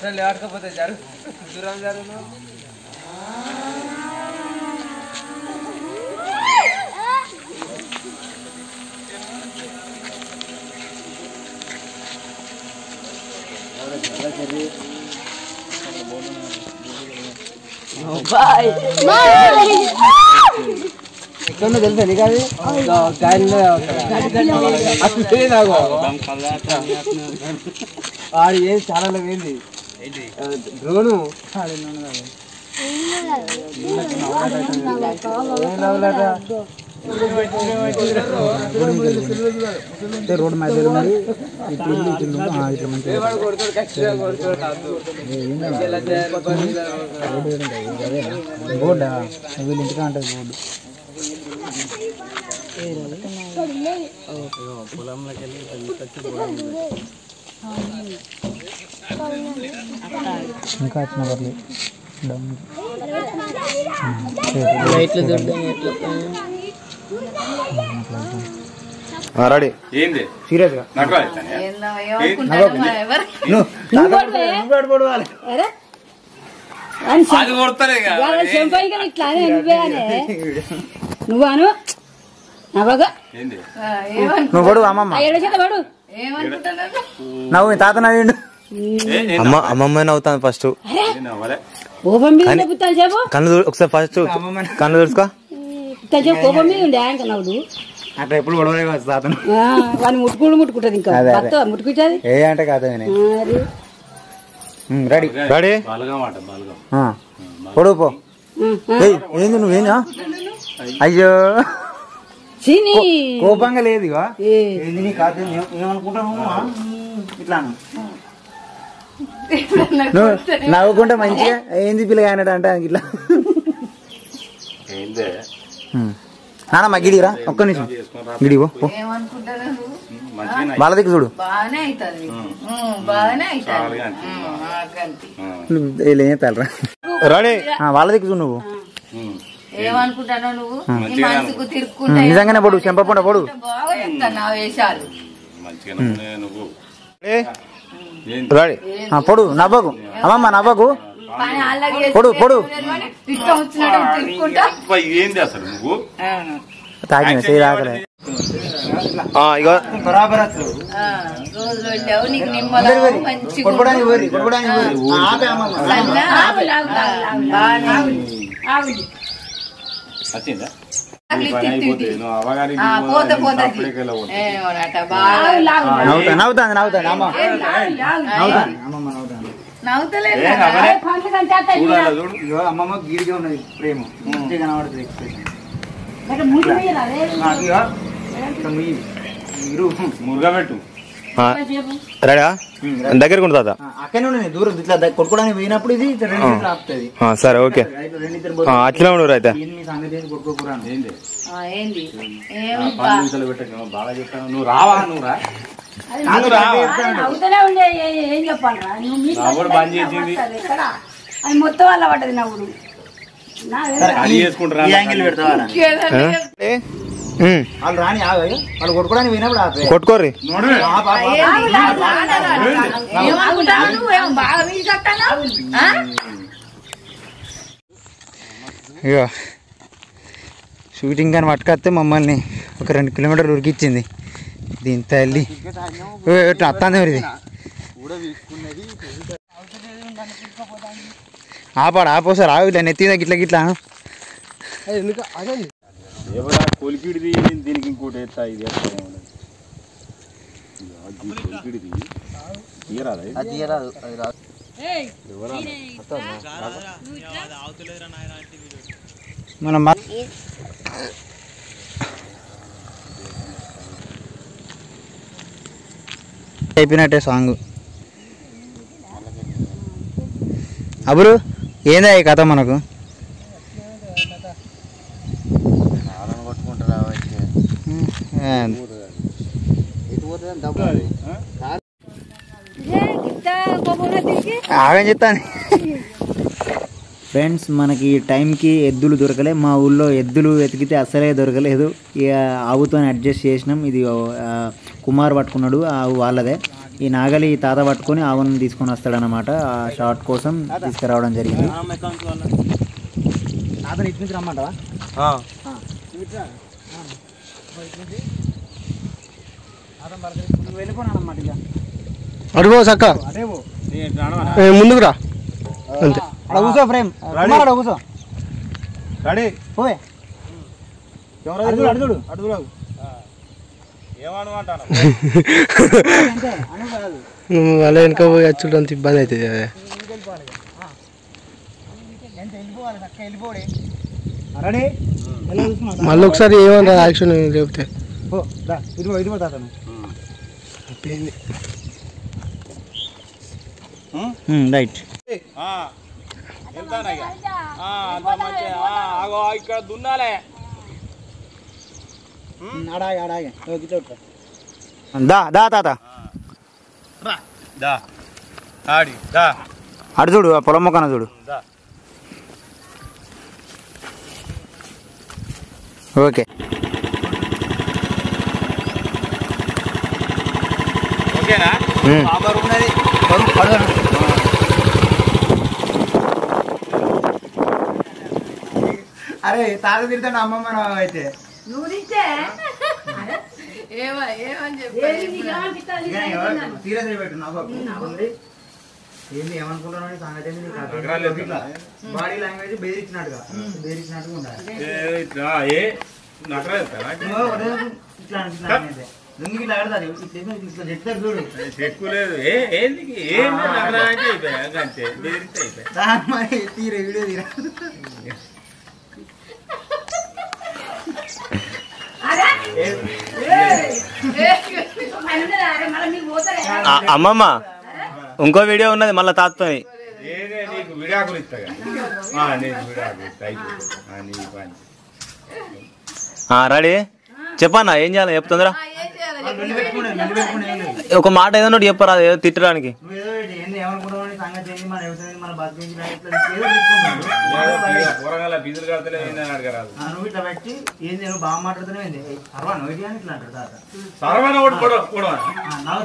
అట్లా లేవకపోతే జరుగు దూరం జరుగు ఎక్కడ తెలుసా నీకు అది గాలిలో అసలు నాకు ఆడు ఏది చాలా ఏంది డ్రోను రోడ్ మధ్యలో మరి ఇట్లా ఇల్లు ఇట్లా ఉందో, ఆ, ఇట్లా మంచిగా బోర్డా వీళ్ళ ఇంటికా ఉంటుంది బోర్డు ఇంకా వచ్చిన పర్లేదు లైట్లు చూడడం ఎట్లా రెడీ ఏంది సీరియస్ గా నాకు అది కొడతారే ఇట్లానే నువ్వేనే నువ్వాను నవ్వగా ఏంది నువ్వు పడు అమ్మమ్మ ఏడో చేత పడు నవ్వు మీ తాత నవ్విండు అమ్మ అమ్మమ్మ నవ్వుతాను ఫస్ట్ నవ్వలే కోపం మీద ఉండే పుత్తాను చెప్పు కళ్ళు తూ- ఒకసారి ఫస్ట్ కళ్ళు తుడుచుకో పుత్తాను చెప్పు కోపం మీద ఉండే ఆయన నవ్వుడు అట్లా ఎప్పుడు గొడవలే కాదు తాతను వాడిని ముట్టుకుడు ముట్టుకుంటది ఇంకా అదే, అదే. భర్త ముట్టుకుంటుంది ఏ అంటే కాదు మరి రెడీ రెడీ బలగం ఆట బలగం పొడుగు పో ఏయ్, ఏంది నువ్వేనా అయ్యో చీని కోపంగా లేదు ఇక ఏ, ఏంది నీ కాదు ఏం- ఏమనుకుంటావు ఇట్లా అను. నువ్వు నవ్వుకుంటే మంచిగా ఏంది పిల్లగా అన్నాడు అంటే ఆయనకి ఇట్లా ఏందే ఉమ్. నానమ్మ గిడిరా ఒక్క నిమిషం గిడి పో పో. మంచిగా వాళ్ళ దగ్గర చూడు బాగానే అవుతుంది బాగానే అవుతుంది వీళ్ళు ఏం చేస్తారా రెడీ వాళ్ళ దగ్గర చూడు నువ్వు ఏమనుకుంటానో నువ్వు నీ మనసుకు తిరుక్కుంటా ఉమ్, నిజంగానే పొడు చెంపకుండా పొడు బాగా చెప్తాను నా వేషాలు మంచిగా నువ్వు నువ్వు ఏంది రెడీ ఆ, పొడు నవ్వకు అమ్మమ్మ నవ్వకు కానీ అలాగే పొడు పొడు ఇష్టం వచ్చినట్టు తిరుక్కుంటా అబ్బా, ఏంది అసలు నువ్వు తాకిన చేయి తాకలే ఆ, ఇగో బరాబర్ వస్తుంది. ఆ, రోజులు వెళ్ళావు నీకు అందరు నిమ్మలం పోరి. మంచిగా కొట్టుకోవడానికి పోరి, కొట్టుకోవడానికి పోరి. ఆ, ఆపే అమ్మమ్మ. సన్నా, బాగానే వచ్చిందా అట్లా నీ పని ఇట్టి అయిపోతుంది ఇట్టి. నువ్వు అవ్వగారికి ఆ, నువ్వు పోతే నువ్వు పోతే అప్పుడే వెళ్ళవద్దు. ఏమోనట బాగా నవ్వుతా నవ్వుతాంది నవ్వుతాంది అమ్మ నవ్వుతాంది అమ్మమ్మ నవ్వుతాంది నవ్వుతలేదు ఏ, నవ్వలే. పండ్లు కంటే అత్త చూడాలా చూడు ఇగో అమ్మమ్మ గీడిగా ఉన్నది ప్రేమ మంచిగా కనబడుతుంది ఎక్స్ప్రెషన్ ఇక్కడ ముందు మీద అదే నాకు ఇగో ఇట్లా ముయ్యి. ఇరు. మురుగా పెట్టు ఆ, రెడీ దగ్గరకు ఉంటుంది తాత ఆ, అక్కడనే ఉన్నది దూరం ఇట్లా ద- కొట్టుకోవడానికి పోయినప్పుడు ఇది ఇట్లా రెండు ఇట్లా ఆపుతుంది ఆ, సరే ఓకే ఇట్లా రెండు ఇద్దరు ఆ, పోతారు. అట్లే ఉండరు అయితే ఈయన మీ సంగతి ఏంటి కొట్టుకోకురా అని. ఏంది ఆ, ఏంది ఆ, ఏమి పది నిమిషాలు పెట్టకు బాగా చెప్తాను నువ్వు రావా నువ్వు రా నాకు నువ్వు రావా నవ్వుతూనే ఉండే ఏ- ఏ- ఏం చెప్పాలరా నువ్వు మీకు నవ్వుడు బంద్ చేసింది ఎక్కడ అది మొత్తం వల్ల పడ్డది నవ్వుడు నా అది చేసుకుంటారా ఈ యాంగిల్ పెడతావా రా? ఏ? ఉమ్, వాళ్ళు రాని ఆగు అయ్యో. వాళ్ళు కొట్టుకోవడానికి పోయినప్పుడు ఆపే. కొట్టుకోర్రి నోడు ఆపు, ఆపు, ఆపు. ఏమనుకుంటావు నువ్వు ఏం బాగా వీలు కట్టానా ఆ? ఇగో షూటింగ్ కానీ పట్టుకొస్తే మమ్మల్ని ఒక రెండు కిలోమీటర్లు ఉరికిచ్చింది దీని తల్లి అత్తాంది మరి ఇది ఆపాడు ఆపోసారు ఆగు ఇట్లా నెత్తి గిట్ల గిట్లా ఎవరా కొలికిడిది దీనికి ఇంకోటి ఎత్తా ఇది ఎత్తా ఏమన్నది. ఇదిగో, ఈ కొలికిడిది తీయరాదా ఇది? మనం మా- అయిపోయినట్టే సాంగ్ అబురు ఏందా ఈ కథ మనకు ఏ, ఆగం చెప్తాను ఫ్రెండ్స్ మనకి ఈ టైంకి ఎద్దులు దొరకలే మా ఊళ్ళో ఎద్దులు వెతికితే అసలే దొరకలేదు ఇక ఆవుతో అడ్జస్ట్ చేసినాం ఇది ఆ, కుమార్ పట్టుకున్నాడు ఆ ఆవు వాళ్ళదే ఈ నాగలి ఈ తాత పట్టుకొని ఆవును తీసుకొని వస్తాడనమాట ఆ షార్ట్ కోసం తీసుకురావడం జరిగింది తాతని ఇటు నుంచి రమ్మంటావా నువ్వు వెళ్ళిపోను అన్నమాట ఇక అడుగు సక్క అదే పో. ముందుకు రా అంతే అక్కడ కూర్చో ఫ్రేమ్ కుమార్ అక్కడ కూర్చో రెడీ పోయే అడుగుడు అడుగుడు అడుగురావు ఏమనుకుంటాను అంతే అను కాదు వాళ్ళ వెనక పోయి వచ్చుడు అంత ఇబ్బంది అవుతుంది కదా ఎంత వెళ్ళిపోవాలి చక్క వెళ్ళిపోడే రెడీ మళ్ళీ ఒకసారి ఏమన్నా యాక్షన్ లేకపోతే పో దా ఇదిగో ఇదిగో తాతను రైట్ వెళ్తానయ్యా అంత మంచి ఆగో ఇక్కడ దున్నాలే ఆడాగే ఆడాగే గిట్ల దా దా తాత దా ఆడి దా అటు చూడు ఆ పొలం మొక్కన చూడు దా ఓకే ఓకేనా ఉమ్. అరే తాత తిడతాడు అమ్మమ్మ అయితే నువ్వు తింటే ఏమో ఏమని చెప్పి ఏది నీకు ఏమనిపిస్తుంది? సీరియస్ పెట్టు నాకు ఏంది ఏమనుకుంటున్నావు సంగతి ఏంది నీకు అర్థం నగరాలు కాదు. ఇట్లా బాడీ లాంగ్వేజ్ బెదిరించినట్టుగా బెదిరించినట్టుగా ఉండాలి ఏ, ఇట్లా, ఏ నకరా చెప్తారా? నువ్వు ఒకటే ఇట్లా అనిపిస్తుంది నాకైతే. లుంగి ఇట్లా కడతారు ఇట్లా ఏమో ఇట్లా చెప్తారు చూడు ఎక్కువ లేదు ఏ ఏంది ఏం నకరా అంటే అయిపోయా అంతే బెదిరిస్తే అయిపోయా దాని మరి తీరే వీడియో తీరా అరే పని ఉన్నదా? అరే మళ్ళీ మీకు పోతారే ఆ, అమ్మమ్మ ఇంకో వీడియో ఉన్నది మళ్ళీ తాతతోని ఏదే నీకు విడాకులు ఇస్తాగా ఆ, నీకు విడాకులు ఇస్తా అయిపోతుంది. ఆ, నీ పని ఆ, రెడీ చెప్పన్నా ఏం చేయాలి చెప్తుందిరా ఏం చేయాలి లొల్లి పెట్టుకునే లొల్లి పెట్టుకునే ఏం లేదు ఒక మాట ఏదో ఒకటి చెప్పరా ఏదో తిట్టడానికి నువ్వు ఏదో ఒకటి ఏంది ఏమనుకుంటావు అని సంగతి ఏంది మన వ్యవసాయం మన బతుకు ఏంది, ఇట్లా ఏదో పెట్టుకుంటున్నాడు. కూరగాయల బీజులు కడతలే ఏందని అడగరాదు ఆ, నువ్వు ఇట్లా పెట్టి ఏంది నువ్వు బాగా మాట్లాడుతున్నావు ఏంది అరవా నువ్వు ఇటు అని ఇట్లా అంటాడు తాత సర్వన ఒకటి కూడా కూడా ఆ, నవ్వు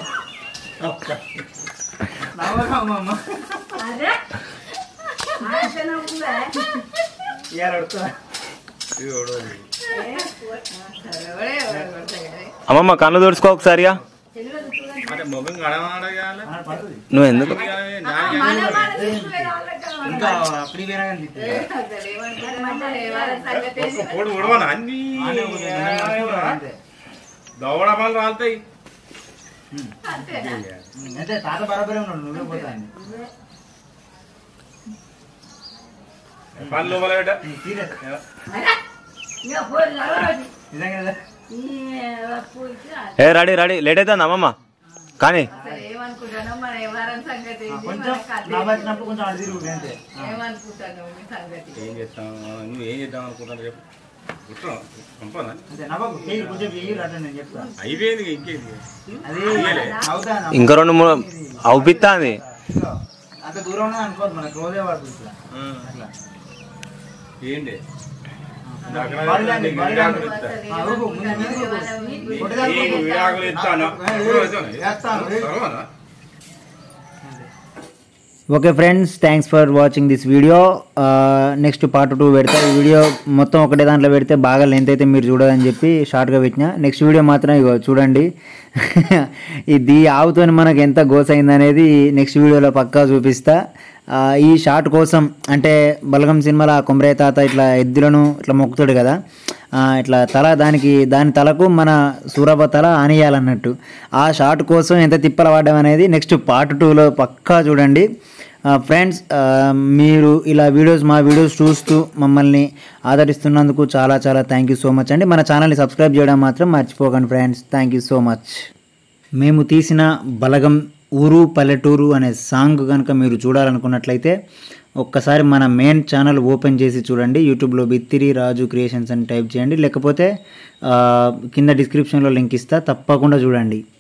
నవ్వరా అమ్మమ్మ అరే ఆశ నవ్వుతుందా? ఇవాళ అడుగుతా ఇది ఒకటి. ఎవడే ఎవడు కొడతాడు కానీ. అమ్మమ్మ కళ్ళు తుడుచుకో ఒకసారిగా అంటే మొగం గడవడగాల పడుతుంది నువ్వు ఎందుకు మన మన చూసుకునే వాళ్ళకి కావాలి. ఇంకా అప్పుడు వేరే కనిపిస్తుంది అసలు ఏమనుకుంటున్నావు? ఏమని సంగతి ఏంటి? పొడి ఉడవను అన్ని అంతే దవడ పనులు రాలుతాయి అంతేనా? అంటే తాత బరాబరే ఉన్నాడు నువ్వే పోతాను పనులు మొదలెట్ట సీరియస్ అరే, ఇక పోయి నడవరాదు. నిజంగా కదా? ఈ పోయి ఏ రెడీ రెడీ లేట్ అవుతుంది అమ్మమ్మ కానీ అసలు ఏమనుకుంటున్నావు మన ఎవరం సంగతి ఆ, ఏంటి? కొంచెం మన కథ నా ఏంటి? వచ్చినప్పుడు కొంచెం అడిగి తిరుగు అంతే ఆ. ఏమనుకుంటున్నావు నీ సంగతి ఏం చేస్తాం నువ్వు ఏం చేద్దాం అనుకుంటాను చెప్పు కుట్రం పంపనా అంతే నవ్వకు చెయ్యి కొంచెం చెయ్యి అట్లా నేను చెప్తా అయిపోయింది ఇంకేంది అది అవుతా ఇంకా రెండు మూడు అవుపిస్తాంది అంత దూరం ఉన్నది అనుకోవద్దు మన క్లోజ్ పడుతుంది ఇట్లా అట్లా ఏంటి బాడీ లాంగ్వేజ్, బాడీ లాంగ్వేజ్. అసలు ఆ, ఊరుకో, ముందు మీదికి ఊరుకో. ఏమనుకుంటున్నావు? కొట్టేదాకా నీకు విడాకులు ఇస్తాను వేస్తాను. సర్వనా okay friends thanks for watching this video next part two పెడతా ఈ వీడియో మొత్తం ఒకటే దాంట్లో పెడితే బాగా లెంత్ అయితే మీరు చూడదని చెప్పి షార్ట్గా పెట్టిన నెక్స్ట్ వీడియో మాత్రం ఇగో చూడండి ఇది ఆవుతోని మనకు ఎంత గోస్ అయిందనేది నెక్స్ట్ వీడియోలో పక్కా చూపిస్తా ఆ, ఈ షార్ట్ కోసం అంటే బలగం సినిమాలో ఆ కొమరయ్య తాత ఇట్లా ఎద్దులను ఇట్లా మొక్కుతాడు కదా ఆ, ఇట్లా తల దానికి దాని తలకు మన సూరభ తల ఆనియాలన్నట్టు ఆ షార్ట్ కోసం ఎంత తిప్పల పడ్డం అనేది నెక్స్ట్ పార్ట్ టూలో పక్కా చూడండి ఫ్రెండ్స్ మీరు ఇలా వీడియోస్ మా వీడియోస్ చూస్తూ మమ్మల్ని ఆదరిస్తున్నందుకు చాలా చాలా థ్యాంక్ యూ సో మచ్ అండి మన ఛానల్ని సబ్స్క్రైబ్ చేయడం మాత్రం మర్చిపోకండి friends thank you so much మేము తీసిన బలగం ఊరు పల్లెటూరు అనే సాంగ్ కనుక మీరు చూడాలనుకున్నట్లయితే ఒక్కసారి మన మెయిన్ ఛానల్ ఓపెన్ చేసి చూడండి యూట్యూబ్లో బిత్తిరి రాజు క్రియేషన్స్ అని టైప్ చేయండి లేకపోతే ఆ, కింద డిస్క్రిప్షన్లో లింక్ ఇస్తా తప్పకుండా చూడండి